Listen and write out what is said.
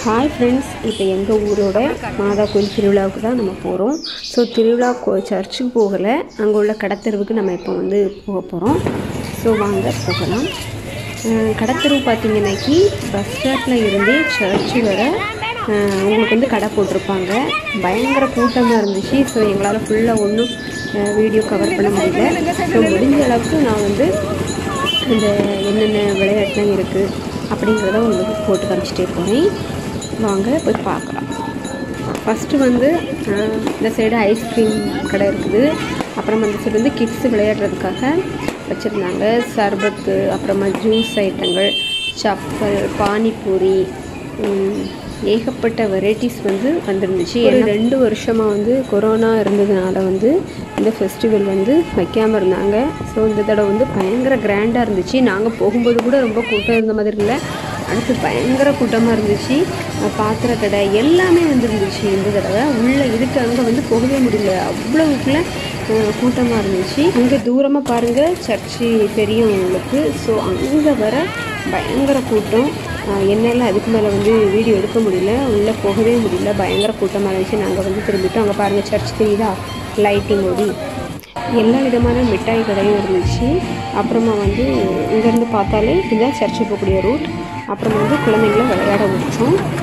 hi friends இப்போ எங்கள் ஊரோட மாதா கோயில் திருவிழாவுக்கு தான் நம்ம போகிறோம் ஸோ திருவிழா கோ சர்ச்சுக்கு போகலை அங்கே உள்ள கடத்தெருவுக்கு நம்ம இப்போ வந்து போக போகிறோம் ஸோ வாங்க போகலாம் அஹ் கடத்தெருவு பார்த்தீங்கன்னாக்கி பஸ் ஸ்டாப்பில் இருந்தே சர்ச்சு வர அஹ் உங்களுக்கு வந்து கடை போட்டிருப்பாங்க பயங்கர கூட்டமாக இருந்துச்சு ஸோ எங்களால் ஃபுல்லாக ஒன்றும் வீடியோ கவர் பண்ண முடியல ஸோ முடிஞ்ச அளவுக்கு நான் வந்து இந்த என்னென்ன விளையாட்டுலாம் இருக்குது அப்படிங்கிறத உங்களுக்கு போட்டு காமிச்சிட்டே போகிறேன் வாங்க போய் பார்க்கலாம் ஃபஸ்ட்டு வந்து அஹ், இந்த சைடு ஐஸ்கிரீம் கடை இருக்குது அப்புறம் அந்த சைடு வந்து கிட்ஸு விளையாடுறதுக்காக வச்சுருந்தாங்க சர்பத்து அப்புறமா ஜூஸ் ஐட்டங்கள் சப்பல் பானிபூரி உம், ஏகப்பட்ட வெரைட்டிஸ் வந்து வந்துருந்துச்சு ஒரு ரெண்டு வருஷமாக வந்து கொரோனா இருந்ததுனால வந்து இந்த ஃபெஸ்டிவல் வந்து வைக்காமல் இருந்தாங்க ஸோ இந்த தடவை வந்து பயங்கர கிராண்டாக இருந்துச்சு நாங்கள் போகும்போது கூட ரொம்ப கூட்டம் இருந்த மாதிரி இல்லை அடுத்து பயங்கர கூட்டமாக இருந்துச்சு அஹ் பாத்திர கடை எல்லாமே வந்துருந்துச்சு இந்த தடவை உள்ளே இதுக்கு அங்கே வந்து போகவே முடியல அவ்வளவுக்குள்ள கூட்டமாக இருந்துச்சு அங்கே தூரமாக பாருங்கள் சர்ச்சு தெரியும் உங்களுக்கு ஸோ அங்கே வர பயங்கர கூட்டம் அஹ் என்னால் அதுக்கு மேலே வந்து வீடியோ எடுக்க முடியல உள்ளே போகவே முடியல பயங்கர கூட்டமாக இருந்துச்சு நாங்கள் வந்து திரும்பிட்டோம் அங்கே பாருங்கள் சர்ச் தெரியுதா லைட்டிங் ஓடி எல்லா விதமான மிட்டாய் கடையும் இருந்துச்சு அப்புறமா வந்து இங்கேருந்து பார்த்தாலே இதுதான் சர்ச்சு போகக்கூடிய ரூட் அப்புறமா வந்து குழந்தைங்கள விளையாட விட்டோம்